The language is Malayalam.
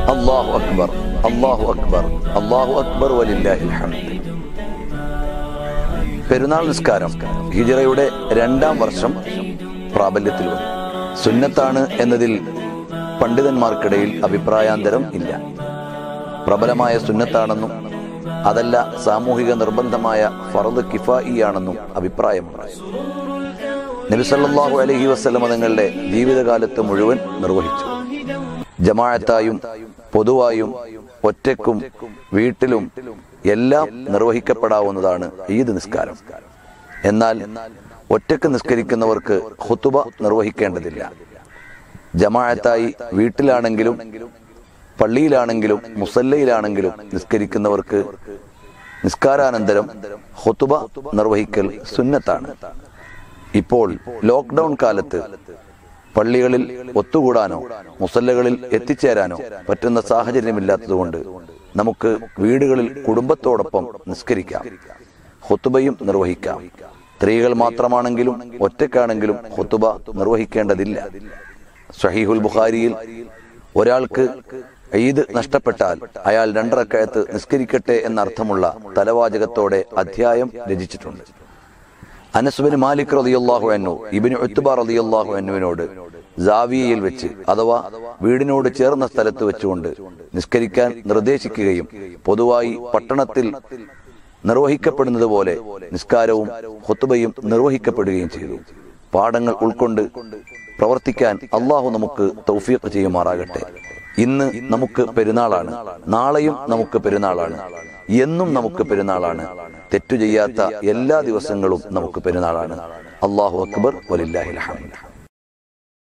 അള്ളാഹു അക്ബർ അള്ളാഹു അക്ബർ അള്ളാഹു അക്ബർ വലില്ലാഹിൽ ഹംദ് പെരുന്നാൾ നിസ്കാരം ഹിജറയുടെ രണ്ടാം വർഷം പ്രാബല്യത്തിൽ വന്നു സുന്നത്താണ് എന്നതിൽ പണ്ഡിതന്മാർക്കിടയിൽ അഭിപ്രായാന്തരം ഇല്ല പ്രബലമായ സുന്നത്താണെന്നും അതല്ല സാമൂഹിക നിർബന്ധമായ ഫറദ് കിഫായിയാണെന്നും അഭിപ്രായമുണ്ട് നബിസല്ലാഹു അലഹി വസ്ലമ തങ്ങളുടെ ജീവിതകാലത്ത് മുഴുവൻ നിർവഹിച്ചു ജമാഅത്തായും പൊതുവായും ഒറ്റക്കും വീട്ടിലും എല്ലാം നിർവഹിക്കപ്പെടാവുന്നതാണ് ഈദ് നിസ്കാരം എന്നാൽ ഒറ്റക്ക് നിസ്കരിക്കുന്നവർക്ക് ഹുത്തുബ നിർവഹിക്കേണ്ടതില്ല ജമാഅത്തായി വീട്ടിലാണെങ്കിലും പള്ളിയിലാണെങ്കിലും മുസല്ലയിലാണെങ്കിലും നിസ്കരിക്കുന്നവർക്ക് നിസ്കാരാനന്തരം ഹുത്തുബ നിർവഹിക്കൽ സുന്നത്താണ് ഇപ്പോൾ ലോക്ക്ഡൌൺ കാലത്ത് പള്ളികളിൽ ഒത്തുകൂടാനോ മുസല്ലകളിൽ എത്തിച്ചേരാനോ പറ്റുന്ന സാഹചര്യമില്ലാത്തതുകൊണ്ട് നമുക്ക് വീടുകളിൽ കുടുംബത്തോടൊപ്പം നിസ്കരിക്കാം ഹുത്തുബയും നിർവഹിക്കാം സ്ത്രീകൾ മാത്രമാണെങ്കിലും ഒറ്റക്കാണെങ്കിലും ഹുത്തുബ നിർവഹിക്കേണ്ടതില്ല സഹീഹുൽ ബുഖാരിയിൽ ഒരാൾക്ക് ഈദ് നഷ്ടപ്പെട്ടാൽ അയാൾ രണ്ടറക്കയത്ത് നിസ്കരിക്കട്ടെ എന്നർത്ഥമുള്ള തലവാചകത്തോടെ അധ്യായം രചിച്ചിട്ടുണ്ട് അനസുബിന് മാലിക് റതിയല്ലാഹു അന്നു ഇബിന് ഉത്തുബ റതിയല്ലാഹു അന്നുവിനോട് ജാവിയയിൽ വെച്ച് അഥവാ വീടിനോട് ചേർന്ന സ്ഥലത്ത് വെച്ചുകൊണ്ട് നിസ്കരിക്കാൻ നിർദ്ദേശിക്കുകയും പൊതുവായി പട്ടണത്തിൽ നിർവഹിക്കപ്പെടുന്നത് പോലെ നിസ്കാരവും ഹുത്തുബയും നിർവഹിക്കപ്പെടുകയും ചെയ്തു പാഠങ്ങൾ ഉൾക്കൊണ്ട് പ്രവർത്തിക്കാൻ അള്ളാഹു നമുക്ക് തൗഫീഖ് ചെയ്യുമാറാകട്ടെ ഇന്ന് നമുക്ക് പെരുന്നാളാണ് നാളെയും നമുക്ക് പെരുന്നാളാണ് എന്നും നമുക്ക് പെരുന്നാളാണ് തെറ്റു ചെയ്യാത്ത എല്ലാ ദിവസങ്ങളും നമുക്ക് പെരുന്നാളാണ് അള്ളാഹു അക്ബർ വലില്ലാഹിൽ ഹംദ്